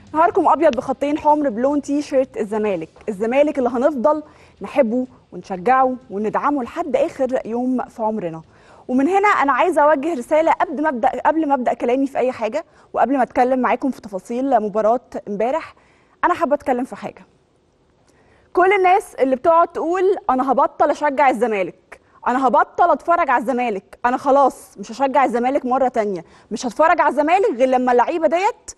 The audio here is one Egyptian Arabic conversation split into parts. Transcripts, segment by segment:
نهاركم ابيض بخطين حمر بلون تي شيرت الزمالك الزمالك اللي هنفضل نحبه ونشجعه وندعمه لحد اخر يوم في عمرنا ومن هنا انا عايزه اوجه رساله قبل ما ابدا قبل ما ابدا كلامي في اي حاجه وقبل ما اتكلم معاكم في تفاصيل مباراه امبارح انا حابه اتكلم في حاجه كل الناس اللي بتقعد تقول انا هبطل اشجع الزمالك انا هبطل اتفرج على الزمالك انا خلاص مش هشجع الزمالك مره تانية مش هتفرج على الزمالك غير لما اللعيبه ديت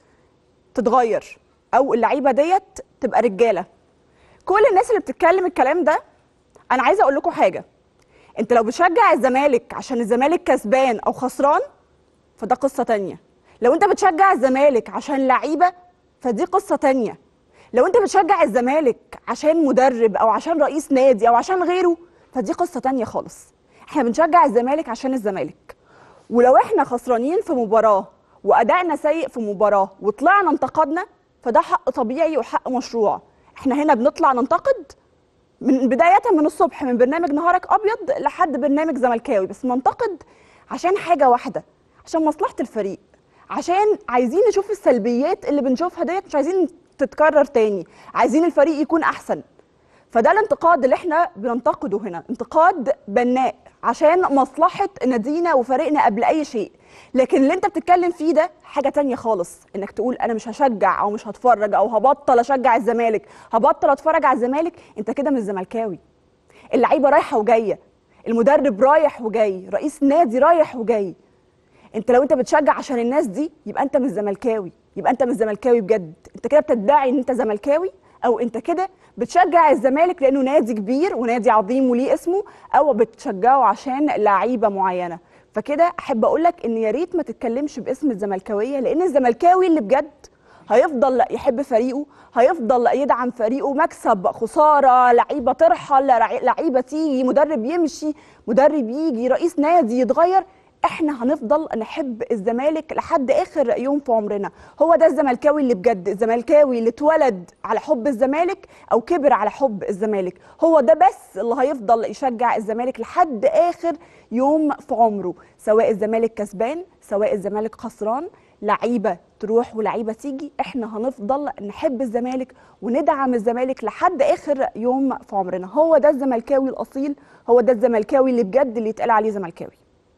تتغير او اللعيبه ديت تبقى رجاله كل الناس اللي بتتكلم الكلام ده انا عايزه اقول لكم حاجه انت لو بتشجع الزمالك عشان الزمالك كسبان او خسران فده قصه تانية لو انت بتشجع الزمالك عشان لعيبه فدي قصه تانية لو انت بتشجع الزمالك عشان مدرب او عشان رئيس نادي او عشان غيره فدي قصه تانية خالص احنا بنشجع الزمالك عشان الزمالك ولو احنا خسرانين في مباراه وادائنا سيء في مباراه وطلعنا انتقدنا فده حق طبيعي وحق مشروع احنا هنا بنطلع ننتقد من بدايه من الصبح من برنامج نهارك ابيض لحد برنامج زملكاوي بس ننتقد عشان حاجه واحده عشان مصلحه الفريق عشان عايزين نشوف السلبيات اللي بنشوفها ديت مش عايزين تتكرر تاني عايزين الفريق يكون احسن فده الانتقاد اللي احنا بننتقده هنا انتقاد بناء عشان مصلحة نادينا وفريقنا قبل أي شيء لكن اللي انت بتتكلم فيه ده حاجة تانية خالص انك تقول انا مش هشجع او مش هتفرج او هبطل اشجع الزمالك هبطل اتفرج على الزمالك انت كده مش زملكاوي اللعيبة رايحة وجاية المدرب رايح وجاي رئيس نادي رايح وجاي انت لو انت بتشجع عشان الناس دي يبقى انت مش زملكاوي يبقى انت مش زملكاوي بجد انت كده بتدعي ان انت زملكاوي او انت كده بتشجع الزمالك لانه نادي كبير ونادي عظيم وليه اسمه او بتشجعه عشان لعيبه معينه فكده احب اقول لك ان يا ريت ما تتكلمش باسم الزملكاويه لان الزملكاوي اللي بجد هيفضل يحب فريقه هيفضل يدعم فريقه مكسب خساره لعيبه ترحل لعيبه تيجي مدرب يمشي مدرب يجي رئيس نادي يتغير احنا هنفضل نحب الزمالك لحد اخر يوم في عمرنا هو ده الزملكاوي اللي بجد الزملكاوي اللي اتولد على حب الزمالك او كبر على حب الزمالك هو ده بس اللي هيفضل يشجع الزمالك لحد اخر يوم في عمره سواء الزمالك كسبان سواء الزمالك خسران لعيبه تروح ولعيبه تيجي احنا هنفضل نحب الزمالك وندعم الزمالك لحد اخر يوم في عمرنا هو ده الزملكاوي الاصيل هو ده الزملكاوي اللي بجد اللي يتقال عليه زملكاوي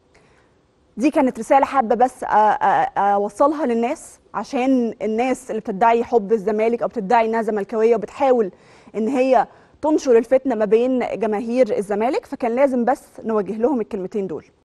دي كانت رسالة حابة بس أوصلها للناس عشان الناس اللي بتدعي حب الزمالك أو بتدعي إنها زملكاوية وبتحاول إن هي تنشر الفتنة ما بين جماهير الزمالك فكان لازم بس نوجه لهم الكلمتين دول